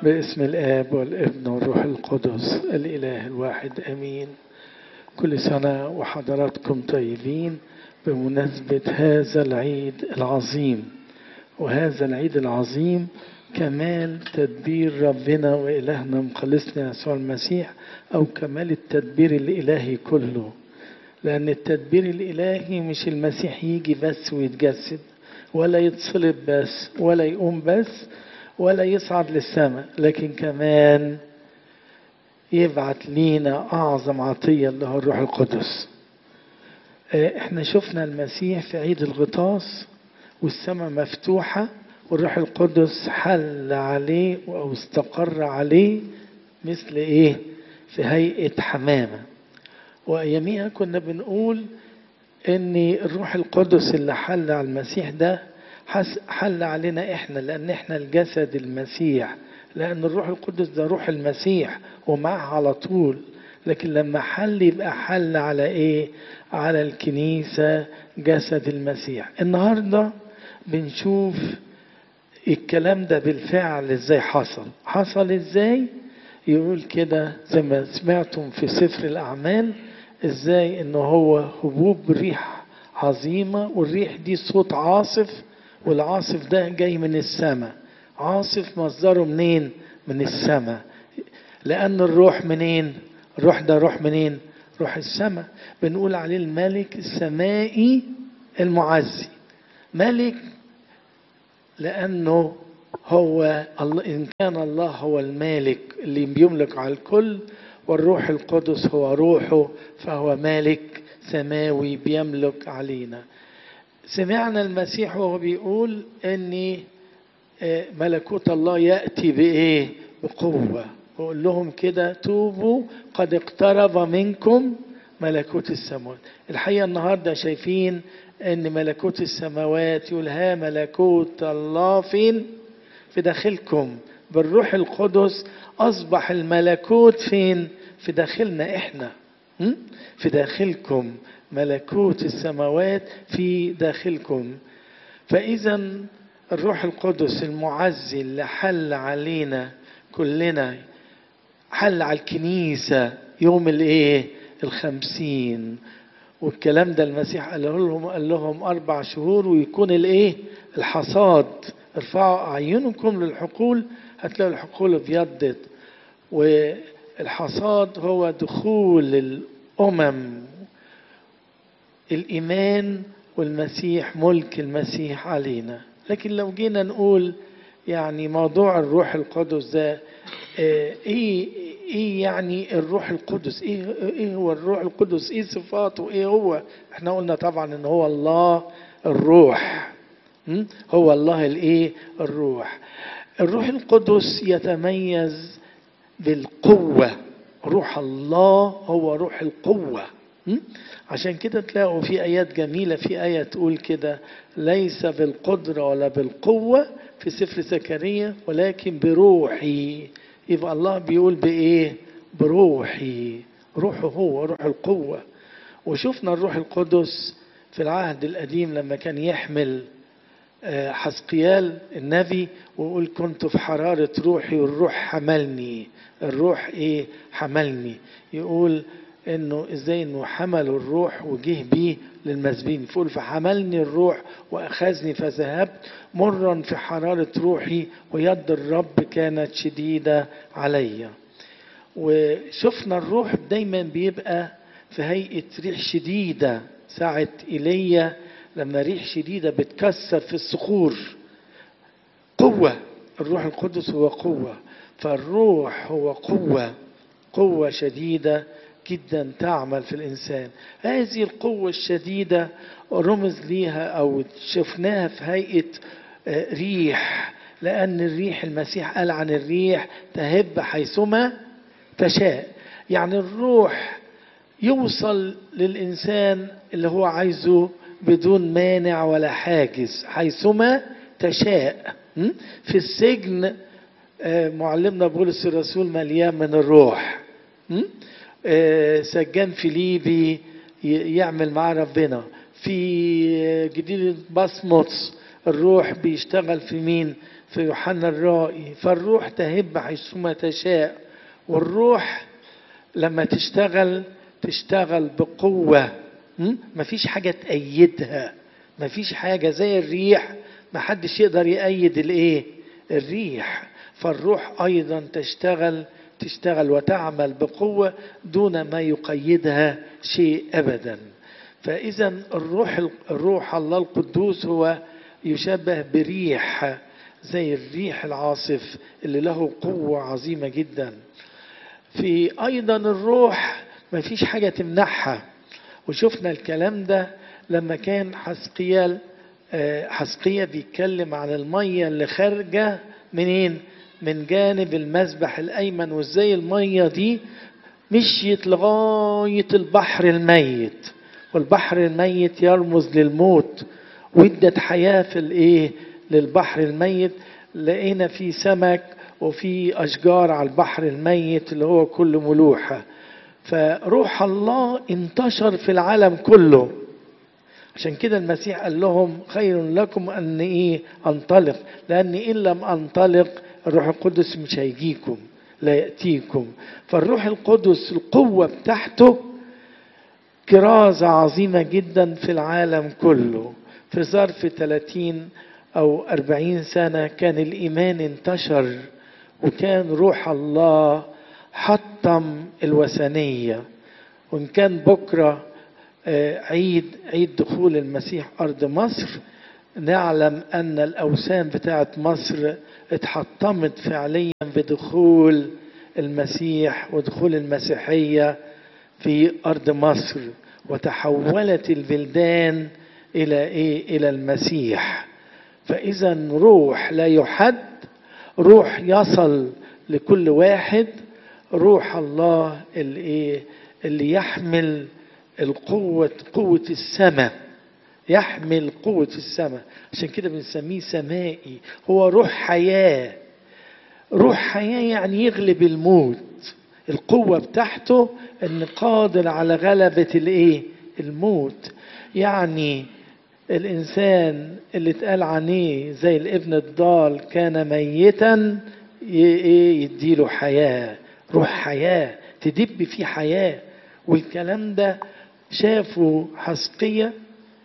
باسم الآب والابن والروح القدس الإله الواحد أمين كل سنة وحضراتكم طيبين بمناسبة هذا العيد العظيم وهذا العيد العظيم كمال تدبير ربنا وإلهنا مخلصنا يسوع المسيح أو كمال التدبير الإلهي كله لأن التدبير الإلهي مش المسيح يجي بس ويتجسد ولا يتصلب بس ولا يقوم بس ولا يصعد للسماء لكن كمان يبعت لينا أعظم عطية اللي هو الروح القدس احنا شفنا المسيح في عيد الغطاس والسماء مفتوحة والروح القدس حل عليه أو استقر عليه مثل ايه في هيئة حمامة وأياميها كنا بنقول ان الروح القدس اللي حل على المسيح ده حل علينا احنا لان احنا الجسد المسيح لان الروح القدس ده روح المسيح ومعه على طول لكن لما حل يبقى حل على ايه على الكنيسة جسد المسيح النهاردة بنشوف الكلام ده بالفعل ازاي حصل حصل ازاي يقول كده زي ما سمعتم في سفر الاعمال ازاي ان هو هبوب ريح عظيمة والريح دي صوت عاصف والعاصف ده جاي من السماء عاصف مصدره منين من السماء لأن الروح منين الروح ده روح منين روح السماء بنقول عليه الملك السمائي المعزي ملك لأنه هو الله إن كان الله هو المالك اللي بيملك على الكل والروح القدس هو روحه فهو مالك سماوي بيملك علينا سمعنا المسيح وهو بيقول ان ملكوت الله ياتي بايه بقوه وقول لهم كده توبوا قد اقترب منكم ملكوت السماوات الحقيقه النهارده شايفين ان ملكوت السماوات يقول ها ملكوت الله فين في داخلكم بالروح القدس اصبح الملكوت فين في داخلنا احنا في داخلكم ملكوت السماوات في داخلكم فإذا الروح القدس المعزي اللي حل علينا كلنا حل على الكنيسة يوم الايه الخمسين والكلام ده المسيح قال لهم قال لهم أربع شهور ويكون الايه الحصاد ارفعوا أعينكم للحقول هتلاقوا الحقول ابيضت والحصاد هو دخول الأمم الإيمان والمسيح ملك المسيح علينا لكن لو جينا نقول يعني موضوع الروح القدس ده ايه ايه يعني الروح القدس ايه ايه هو الروح القدس ايه صفاته ايه هو احنا قلنا طبعا ان هو الله الروح هو الله الايه الروح الروح القدس يتميز بالقوه روح الله هو روح القوه عشان كده تلاقوا في آيات جميلة في آية تقول كده ليس بالقدرة ولا بالقوة في سفر زكريا ولكن بروحي يبقى الله بيقول بإيه بروحي روحه هو روح القوة وشفنا الروح القدس في العهد القديم لما كان يحمل حسقيال النبي ويقول كنت في حرارة روحي والروح حملني الروح ايه حملني يقول انه ازاي انه حملوا الروح وجه بيه للمسبين يقول فحملني الروح واخذني فذهبت مرا في حرارة روحي ويد الرب كانت شديدة علي وشفنا الروح دايما بيبقى في هيئة ريح شديدة ساعة إيليا لما ريح شديدة بتكسر في الصخور قوة الروح القدس هو قوة فالروح هو قوة قوة شديدة جدا تعمل في الإنسان هذه القوة الشديدة رمز ليها أو شفناها في هيئة ريح لأن الريح المسيح قال عن الريح تهب حيثما تشاء يعني الروح يوصل للإنسان اللي هو عايزه بدون مانع ولا حاجز حيثما تشاء في السجن معلمنا بولس الرسول مليان من الروح سجان فيليبي يعمل معاه ربنا في جديد بصمت الروح بيشتغل في مين في يوحنا الرائي فالروح تهب حيثما تشاء والروح لما تشتغل تشتغل بقوة م? مفيش حاجة تأيدها مفيش حاجة زي الريح محدش يقدر يأيد الايه الريح فالروح أيضا تشتغل تشتغل وتعمل بقوة دون ما يقيدها شيء أبدا فإذا الروح الروح الله القدوس هو يشبه بريح زي الريح العاصف اللي له قوة عظيمة جدا في أيضا الروح ما فيش حاجة تمنعها وشفنا الكلام ده لما كان حسقيال حسقية بيتكلم عن المية اللي خارجة منين من جانب المسبح الأيمن وازاي المية دي مشيت لغاية البحر الميت والبحر الميت يرمز للموت وادت حياة في الايه للبحر الميت لقينا في سمك وفي أشجار على البحر الميت اللي هو كل ملوحة فروح الله انتشر في العالم كله عشان كده المسيح قال لهم خير لكم أن إيه أنطلق لأن إن لم أنطلق الروح القدس مش هيجيكم لا يأتيكم فالروح القدس القوة بتاعته كرازة عظيمة جدا في العالم كله في ظرف 30 أو 40 سنة كان الإيمان انتشر وكان روح الله حطم الوثنية وإن كان بكرة عيد عيد دخول المسيح أرض مصر نعلم أن الأوثان بتاعت مصر اتحطمت فعليا بدخول المسيح ودخول المسيحية في أرض مصر وتحولت البلدان إلى إيه؟ إلى المسيح فإذا روح لا يحد روح يصل لكل واحد روح الله اللي, اللي يحمل القوة قوة السماء يحمل قوة السماء عشان كده بنسميه سمائي هو روح حياة روح حياة يعني يغلب الموت القوة بتاعته ان قادر على غلبة الايه الموت يعني الانسان اللي اتقال عنيه زي الابن الضال كان ميتا يديله حياة روح حياة تدب فيه حياة والكلام ده شافوا حسقية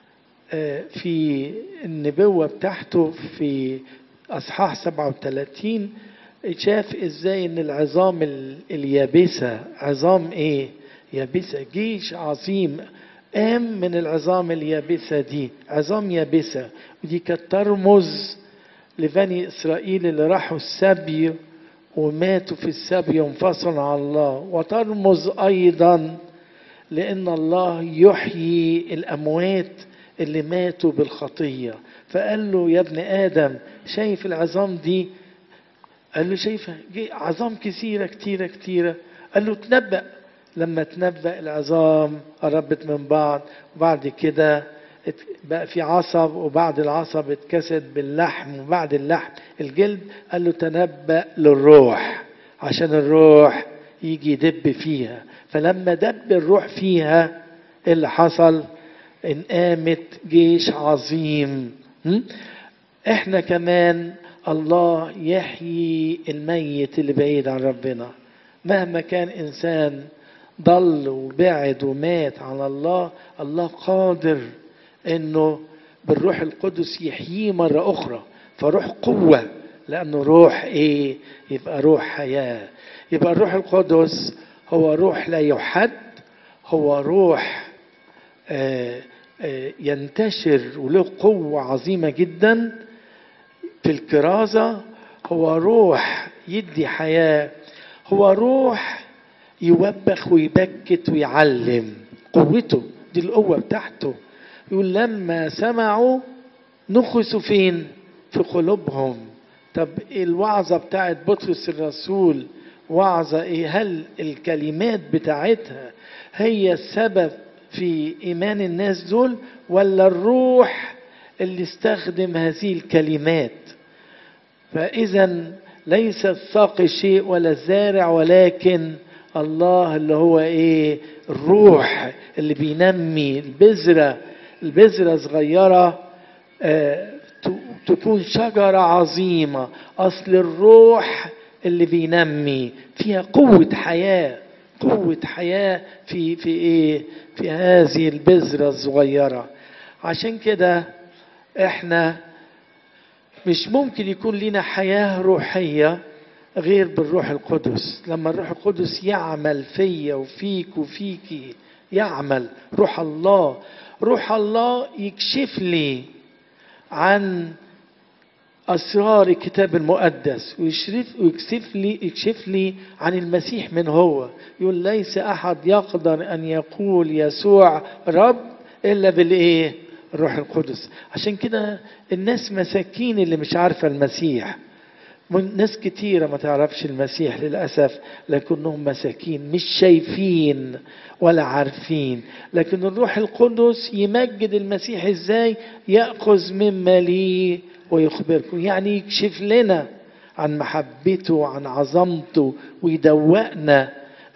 في النبوة بتاعته في أصحاح 37 شاف ازاي ان العظام اليابسة عظام ايه يابسة جيش عظيم قام من العظام اليابسة دي عظام يابسة ودي كانت ترمز لبني إسرائيل اللي راحوا السبي وماتوا في السبي وانفصلوا عن الله وترمز أيضا لأن الله يحيي الأموات اللي ماتوا بالخطية فقال له يا ابن آدم شايف العظام دي قال له شايفها عظام كثيرة كثيرة كثيرة قال له تنبأ لما تنبأ العظام قربت من بعض وبعد كده بقى في عصب وبعد العصب اتكسد باللحم وبعد اللحم الجلد قال له تنبأ للروح عشان الروح يجي يدب فيها فلما دب الروح فيها اللي حصل ان قامت جيش عظيم احنا كمان الله يحيي الميت اللي بعيد عن ربنا مهما كان انسان ضل وبعد ومات عن الله الله قادر انه بالروح القدس يحييه مرة اخرى فروح قوة لانه روح ايه يبقى روح حياة يبقى الروح القدس هو روح لا يحد هو روح آآ آآ ينتشر وله قوة عظيمة جدا في الكرازة هو روح يدي حياة هو روح يوبخ ويبكت ويعلم قوته دي القوة بتاعته يقول لما سمعوا نخسوا فين في قلوبهم طب الوعظة بتاعت بطرس الرسول وعظة ايه هل الكلمات بتاعتها هي السبب في ايمان الناس دول ولا الروح اللي استخدم هذه الكلمات فاذا ليس الساقي شيء ولا الزارع ولكن الله اللي هو ايه الروح اللي بينمي البذره البذره صغيره آه تكون شجرة عظيمة أصل الروح اللي بينمي فيها قوة حياة قوة حياة في في إيه؟ في هذه البذرة الصغيرة عشان كده إحنا مش ممكن يكون لنا حياة روحية غير بالروح القدس لما الروح القدس يعمل فيا وفيك وفيكي يعمل روح الله روح الله يكشف لي عن أسرار الكتاب المقدس ويشرف ويكشف لي يكشف لي عن المسيح من هو يقول ليس أحد يقدر أن يقول يسوع رب إلا بالإيه؟ الروح القدس عشان كده الناس مساكين اللي مش عارفة المسيح ناس كتيرة ما تعرفش المسيح للأسف لكنهم مساكين مش شايفين ولا عارفين لكن الروح القدس يمجد المسيح ازاي يأخذ مما ليه ويخبركم يعني يكشف لنا عن محبته عن عظمته ويدوقنا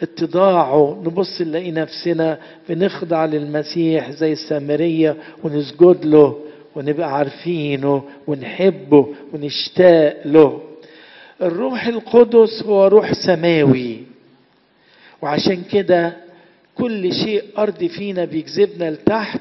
اتضاعه نبص نلاقي نفسنا بنخضع للمسيح زي السامرية ونسجد له ونبقى عارفينه ونحبه ونشتاق له الروح القدس هو روح سماوي وعشان كده كل شيء أرضي فينا بيجذبنا لتحت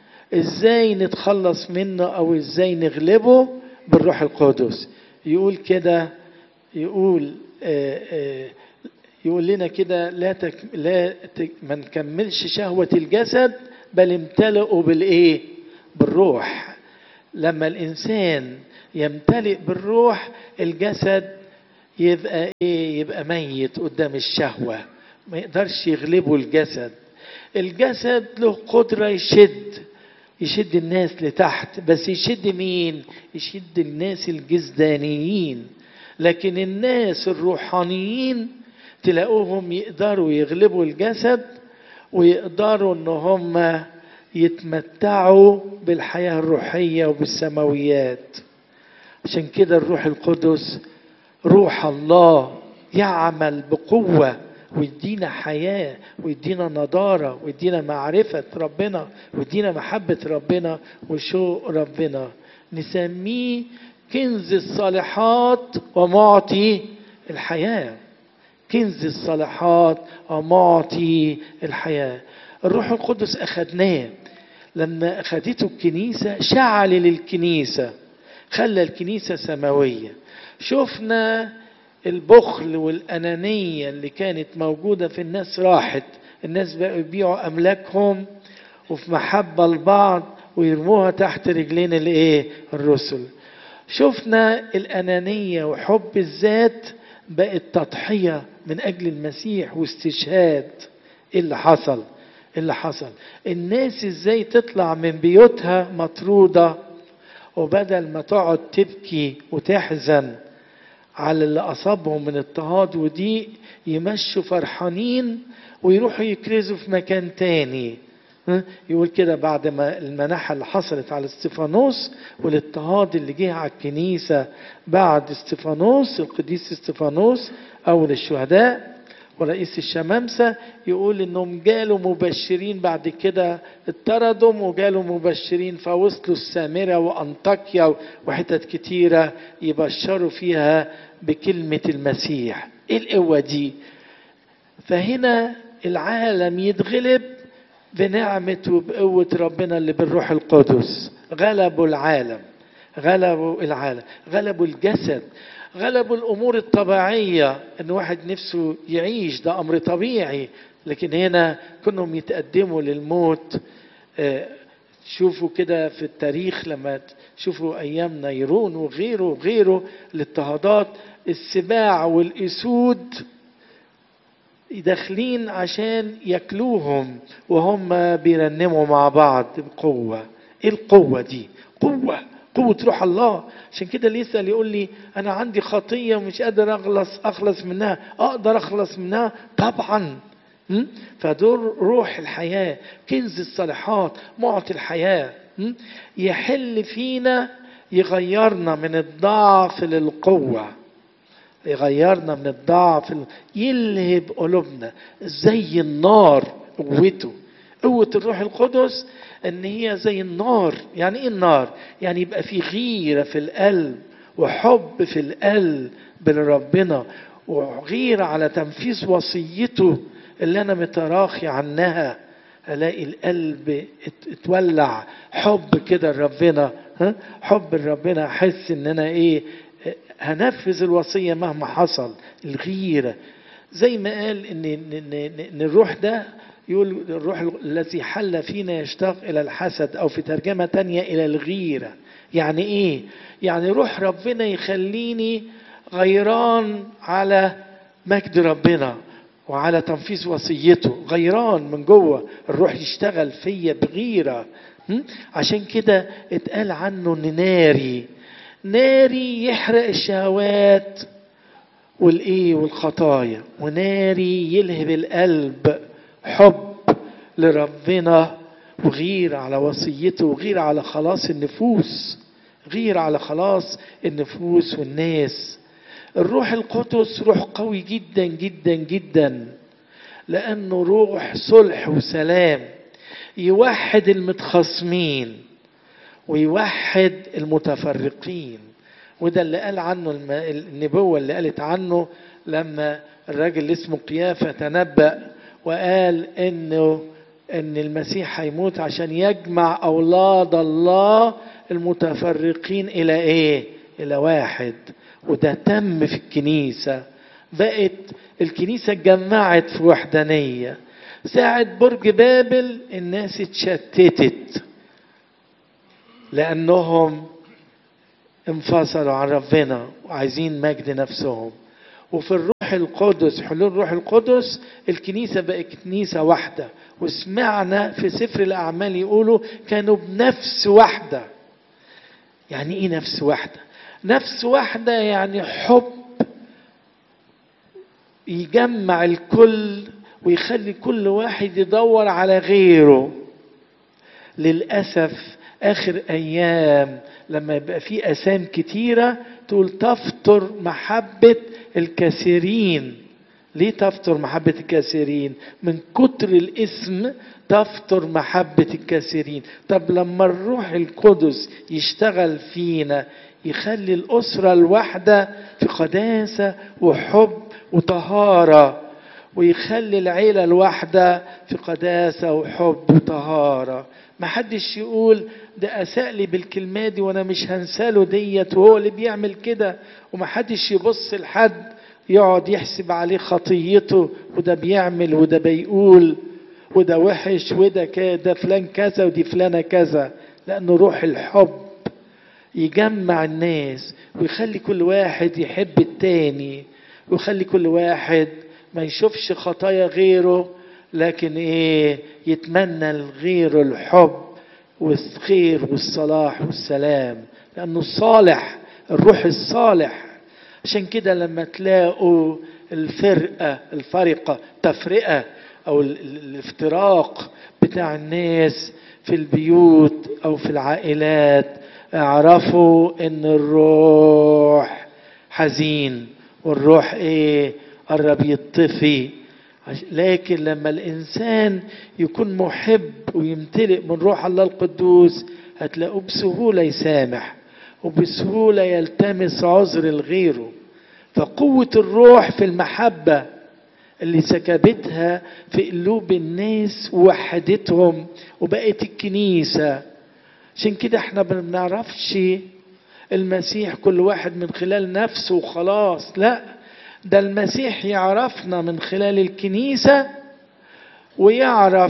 ازاي نتخلص منه او ازاي نغلبه بالروح القدس يقول كده يقول آآ آآ يقول لنا كده لا تك لا تك ما نكملش شهوة الجسد بل امتلئوا بالايه بالروح لما الانسان يمتلئ بالروح الجسد يبقى ايه يبقى ميت قدام الشهوة ما يقدرش يغلبه الجسد الجسد له قدرة يشد يشد الناس لتحت بس يشد مين يشد الناس الجزدانيين لكن الناس الروحانيين تلاقوهم يقدروا يغلبوا الجسد ويقدروا ان هم يتمتعوا بالحياة الروحية وبالسماويات عشان كده الروح القدس روح الله يعمل بقوة ويدينا حياة ويدينا نضارة ويدينا معرفة ربنا ويدينا محبة ربنا وشوق ربنا نسميه كنز الصالحات ومعطي الحياة كنز الصالحات ومعطي الحياة الروح القدس أخدناه لما أخدته الكنيسة شعل للكنيسة خلى الكنيسة سماوية شفنا البخل والأنانية اللي كانت موجودة في الناس راحت الناس بقوا يبيعوا أملاكهم وفي محبة لبعض ويرموها تحت رجلين الايه الرسل شفنا الأنانية وحب الذات بقت تضحية من أجل المسيح واستشهاد إيه اللي حصل إيه اللي حصل الناس ازاي تطلع من بيوتها مطرودة وبدل ما تقعد تبكي وتحزن على اللي أصابهم من اضطهاد وضيق يمشوا فرحانين ويروحوا يكرزوا في مكان تاني يقول كده بعد ما المنحة اللي حصلت على استفانوس والاضطهاد اللي جه على الكنيسة بعد استفانوس القديس استفانوس أول الشهداء ورئيس الشمامسة يقول انهم جالوا مبشرين بعد كده اتردوا وجالوا مبشرين فوصلوا السامرة وانطاكيا وحتت كتيرة يبشروا فيها بكلمة المسيح ايه القوة دي فهنا العالم يتغلب بنعمة وبقوة ربنا اللي بالروح القدس غلبوا العالم غلبوا العالم غلبوا الجسد غلبوا الامور الطبيعيه ان واحد نفسه يعيش ده امر طبيعي لكن هنا كلهم يتقدموا للموت شوفوا كده في التاريخ لما تشوفوا ايام نيرون وغيره وغيره الاضطهادات السباع والاسود داخلين عشان ياكلوهم وهم بيرنموا مع بعض بقوه ايه القوه دي قوه قوة روح الله عشان كده اللي يسأل يقول لي أنا عندي خطية ومش قادر أخلص أخلص منها أقدر أخلص منها طبعا فدور روح الحياة كنز الصالحات معطي الحياة يحل فينا يغيرنا من الضعف للقوة يغيرنا من الضعف يلهب قلوبنا زي النار قوته قوة الروح القدس ان هي زي النار يعني ايه النار يعني يبقى في غيرة في القلب وحب في القلب لربنا وغيرة على تنفيذ وصيته اللي انا متراخي عنها الاقي القلب اتولع حب كده لربنا ها حب لربنا احس ان انا ايه هنفذ الوصيه مهما حصل الغيره زي ما قال ان ان ان الروح ده يقول الروح الذي حل فينا يشتاق الى الحسد او في ترجمه تانية الى الغيره يعني ايه يعني روح ربنا يخليني غيران على مجد ربنا وعلى تنفيذ وصيته غيران من جوه الروح يشتغل فيا بغيره عشان كده اتقال عنه ان ناري ناري يحرق الشهوات والايه والخطايا وناري يلهب القلب حب لربنا وغير على وصيته وغير على خلاص النفوس غير على خلاص النفوس والناس الروح القدس روح قوي جدا جدا جدا لانه روح صلح وسلام يوحد المتخاصمين ويوحد المتفرقين وده اللي قال عنه النبوة اللي قالت عنه لما الراجل اللي اسمه قيافة تنبأ وقال انه ان المسيح هيموت عشان يجمع اولاد الله المتفرقين الى ايه الى واحد وده تم في الكنيسة بقت الكنيسة اتجمعت في وحدانية ساعة برج بابل الناس اتشتتت لأنهم انفصلوا عن ربنا وعايزين مجد نفسهم وفي الروح القدس حلول الروح القدس الكنيسة بقت كنيسة واحدة وسمعنا في سفر الأعمال يقولوا كانوا بنفس واحدة يعني إيه نفس واحدة نفس واحدة يعني حب يجمع الكل ويخلي كل واحد يدور على غيره للأسف آخر أيام لما يبقى في أسام كتيرة تقول تفطر محبة الكثيرين ليه تفطر محبة الكثيرين من كتر الاسم تفطر محبة الكثيرين طب لما الروح القدس يشتغل فينا يخلي الأسرة الواحدة في قداسة وحب وطهارة ويخلي العيلة الواحدة في قداسة وحب وطهارة ما حدش يقول ده أساء لي بالكلمة دي وأنا مش هنساله ديت وهو اللي بيعمل كده وما حدش يبص لحد يقعد يحسب عليه خطيته وده بيعمل وده بيقول وده وحش وده كده فلان كذا ودي فلانة كذا لأنه روح الحب يجمع الناس ويخلي كل واحد يحب التاني ويخلي كل واحد ما يشوفش خطايا غيره لكن ايه يتمنى الغير الحب والخير والصلاح والسلام لانه الصالح الروح الصالح عشان كده لما تلاقوا الفرقة الفرقة تفرقة او الافتراق بتاع الناس في البيوت او في العائلات اعرفوا ان الروح حزين والروح ايه قرب يطفي لكن لما الانسان يكون محب ويمتلئ من روح الله القدوس هتلاقوه بسهوله يسامح وبسهوله يلتمس عذر لغيره فقوه الروح في المحبه اللي سكبتها في قلوب الناس ووحدتهم وبقت الكنيسه عشان كده احنا ما بنعرفش المسيح كل واحد من خلال نفسه وخلاص لا ده المسيح يعرفنا من خلال الكنيسة ويعرف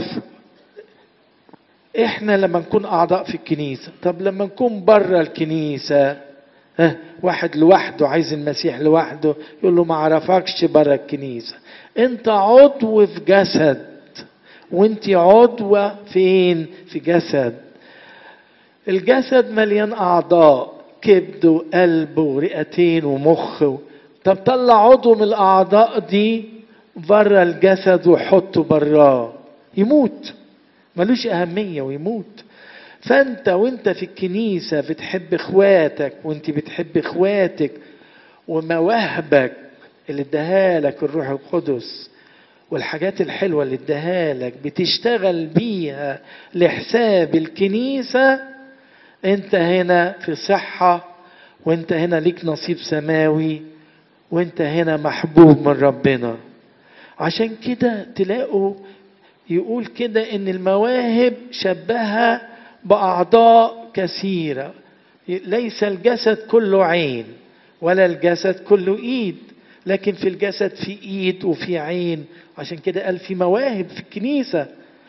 احنا لما نكون اعضاء في الكنيسة طب لما نكون بره الكنيسة ها واحد لوحده عايز المسيح لوحده يقول له ما عرفكش بره الكنيسة انت عضو في جسد وانت عضوة فين في جسد الجسد مليان اعضاء كبد وقلب ورئتين ومخ طب طلع عضو من الاعضاء دي بره الجسد وحطه براه يموت ملوش اهميه ويموت فانت وانت في الكنيسه بتحب اخواتك وانت بتحب اخواتك ومواهبك اللي اداها لك الروح القدس والحاجات الحلوة اللي اداها لك بتشتغل بيها لحساب الكنيسة انت هنا في صحة وانت هنا ليك نصيب سماوي وانت هنا محبوب من ربنا عشان كده تلاقوا يقول كده ان المواهب شبهها باعضاء كثيره ليس الجسد كله عين ولا الجسد كله ايد لكن في الجسد في ايد وفي عين عشان كده قال في مواهب في الكنيسه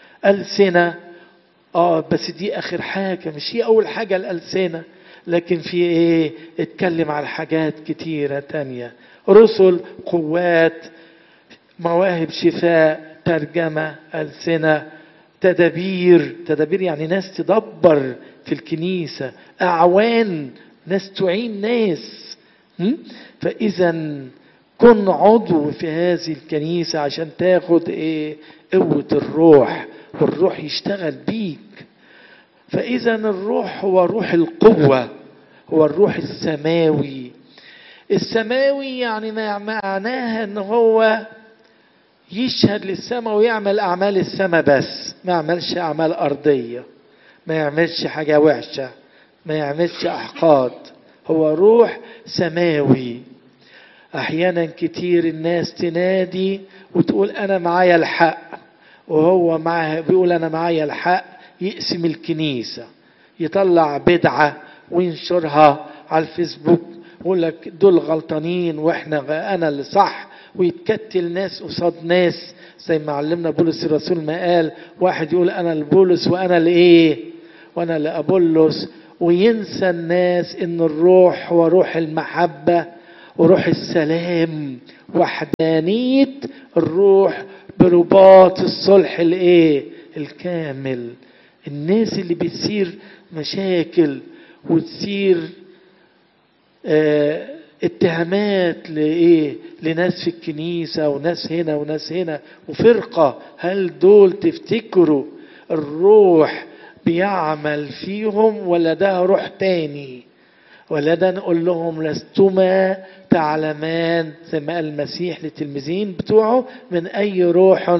السنه اه بس دي اخر حاجه مش هي اول حاجه الالسنه لكن في ايه اتكلم على حاجات كتيره تانية رسل قوات مواهب شفاء ترجمة ألسنة تدابير تدابير يعني ناس تدبر في الكنيسة أعوان ناس تعين ناس فإذا كن عضو في هذه الكنيسة عشان تاخد إيه قوة الروح والروح يشتغل بيك فإذا الروح هو روح القوة هو الروح السماوي السماوي يعني معناها ان هو يشهد للسماء ويعمل اعمال السماء بس ما يعملش اعمال ارضيه ما يعملش حاجه وحشه ما يعملش احقاد هو روح سماوي احيانا كتير الناس تنادي وتقول انا معايا الحق وهو معاه بيقول انا معايا الحق يقسم الكنيسه يطلع بدعه وينشرها على الفيسبوك يقول لك دول غلطانين واحنا انا اللي صح ويتكتل ناس قصاد ناس زي ما علمنا بولس الرسول ما قال واحد يقول انا لبولس وانا لايه وانا لابولس وينسى الناس ان الروح هو روح المحبه وروح السلام وحدانيه الروح برباط الصلح الايه الكامل الناس اللي بتصير مشاكل وتصير آه اتهامات لايه لناس في الكنيسه وناس هنا وناس هنا وفرقه هل دول تفتكروا الروح بيعمل فيهم ولا ده روح تاني ولا ده نقول لهم لستما تعلمان زي ما قال المسيح للتلميذين بتوعه من اي روح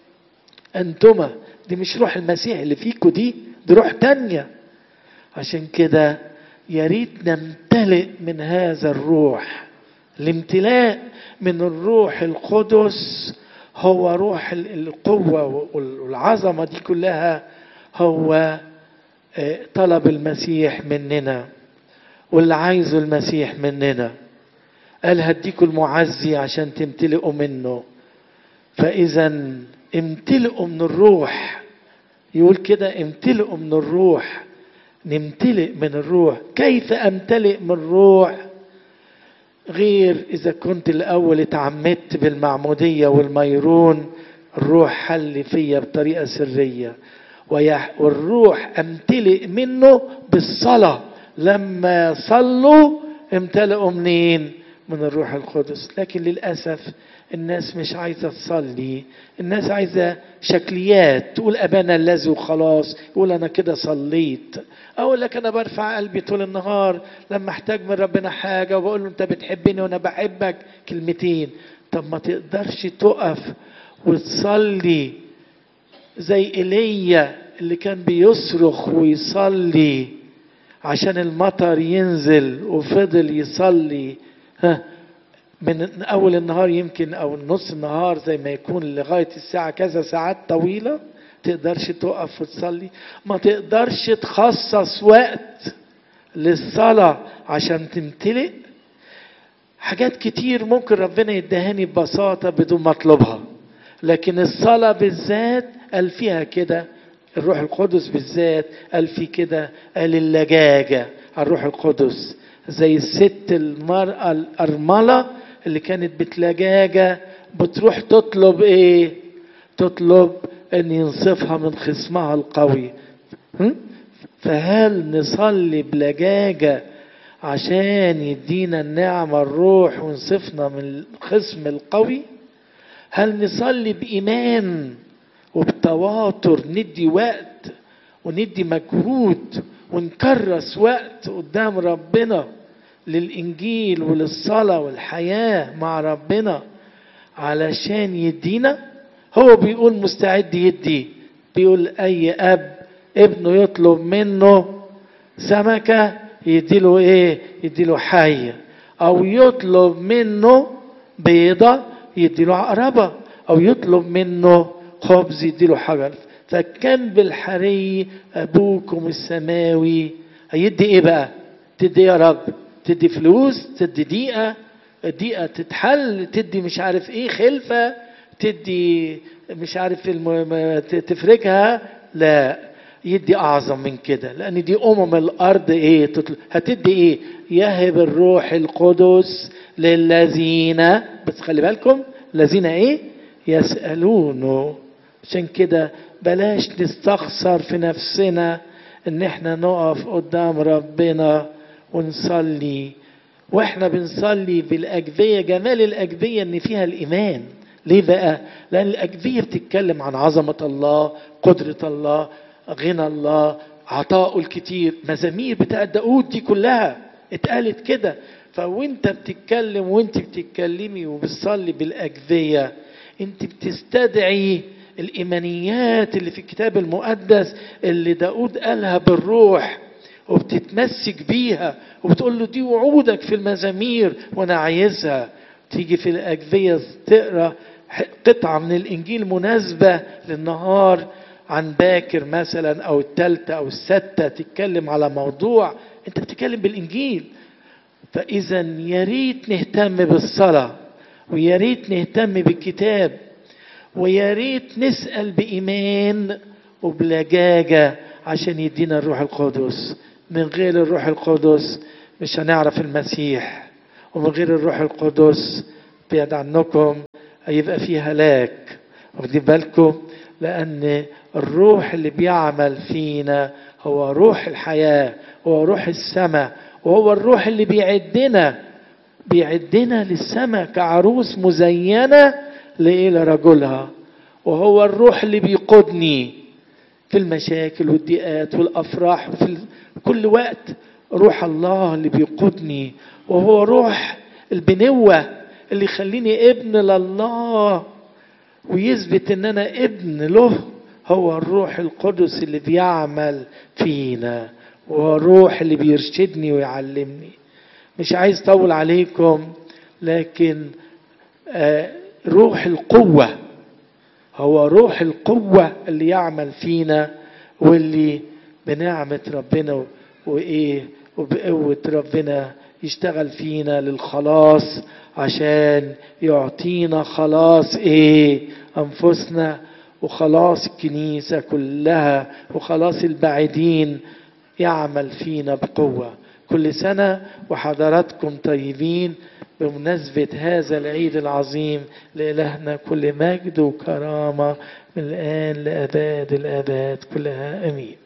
انتما دي مش روح المسيح اللي فيكوا دي دي روح تانية عشان كده يا ريت نمتلئ من هذا الروح الامتلاء من الروح القدس هو روح القوة والعظمة دي كلها هو طلب المسيح مننا واللي عايزه المسيح مننا قال هديكوا المعزي عشان تمتلئوا منه فإذا امتلئوا من الروح يقول كده امتلئوا من الروح نمتلئ من الروح كيف امتلئ من الروح غير اذا كنت الاول اتعمدت بالمعموديه والميرون الروح حل فيا بطريقه سريه والروح امتلئ منه بالصلاه لما صلوا امتلئوا منين من الروح القدس لكن للاسف الناس مش عايزه تصلي الناس عايزه شكليات تقول ابانا الذي وخلاص يقول انا كده صليت اقول لك انا برفع قلبي طول النهار لما احتاج من ربنا حاجه وبقول له انت بتحبني وانا بحبك كلمتين طب ما تقدرش تقف وتصلي زي ايليا اللي كان بيصرخ ويصلي عشان المطر ينزل وفضل يصلي ها من اول النهار يمكن او نص النهار زي ما يكون لغايه الساعه كذا ساعات طويله تقدرش تقف وتصلي ما تقدرش تخصص وقت للصلاه عشان تمتلئ حاجات كتير ممكن ربنا يدهاني ببساطه بدون ما اطلبها لكن الصلاه بالذات قال فيها كده الروح القدس بالذات قال في كده قال اللجاجه على الروح القدس زي الست المرأة الأرملة اللي كانت بتلجاجة بتروح تطلب ايه تطلب ان ينصفها من خصمها القوي فهل نصلي بلجاجة عشان يدينا النعمة الروح ونصفنا من الخصم القوي هل نصلي بإيمان وبتواتر ندي وقت وندي مجهود ونكرس وقت قدام ربنا للإنجيل وللصلاة والحياة مع ربنا علشان يدينا هو بيقول مستعد يدي بيقول اي اب ابنه يطلب منه سمكة يديله ايه يديله حية او يطلب منه بيضة يديله عقربة او يطلب منه خبز يديله حجر فكم بالحري ابوكم السماوي هيدي ايه بقى تدي يا رب تدي فلوس تدي دقيقة دقيقة تتحل تدي مش عارف ايه خلفة تدي مش عارف الم... تفرجها لا يدي اعظم من كده لان دي امم الارض ايه تطل... هتدي ايه يهب الروح القدس للذين بس خلي بالكم الذين ايه يسالونه عشان كده بلاش نستخسر في نفسنا ان احنا نقف قدام ربنا ونصلي واحنا بنصلي بالاجبيه جمال الاجبيه ان فيها الايمان ليه بقى لان الاجبيه بتتكلم عن عظمه الله قدره الله غنى الله عطاؤه الكتير مزامير بتاع داود دي كلها اتقالت كده فوانت بتتكلم وانت بتتكلمي وبتصلي بالاجبيه انت بتستدعي الايمانيات اللي في الكتاب المقدس اللي داود قالها بالروح وبتتمسك بيها وبتقول له دي وعودك في المزامير وانا عايزها تيجي في الاجبيه تقرا قطعه من الانجيل مناسبه للنهار عن باكر مثلا او الثالثه او السادسه تتكلم على موضوع انت بتتكلم بالانجيل فاذا يا ريت نهتم بالصلاه ويا ريت نهتم بالكتاب ويا ريت نسال بايمان وبلجاجه عشان يدينا الروح القدس من غير الروح القدس مش هنعرف المسيح ومن غير الروح القدس بعد عنكم هيبقى فيه هلاك واخدين بالكم لان الروح اللي بيعمل فينا هو روح الحياه هو روح السماء وهو الروح اللي بيعدنا بيعدنا للسماء كعروس مزينه لايه لرجلها وهو الروح اللي بيقودني في المشاكل والضيقات والافراح وفي كل وقت روح الله اللي بيقودني وهو روح البنوه اللي يخليني ابن لله ويثبت ان انا ابن له هو الروح القدس اللي بيعمل فينا وهو الروح اللي بيرشدني ويعلمني مش عايز اطول عليكم لكن آه روح القوه هو روح القوه اللي يعمل فينا واللي بنعمه ربنا وايه وبقوه ربنا يشتغل فينا للخلاص عشان يعطينا خلاص ايه انفسنا وخلاص الكنيسه كلها وخلاص البعيدين يعمل فينا بقوه كل سنه وحضراتكم طيبين بمناسبة هذا العيد العظيم لإلهنا كل مجد وكرامة من الآن لأباد الآباد كلها أمين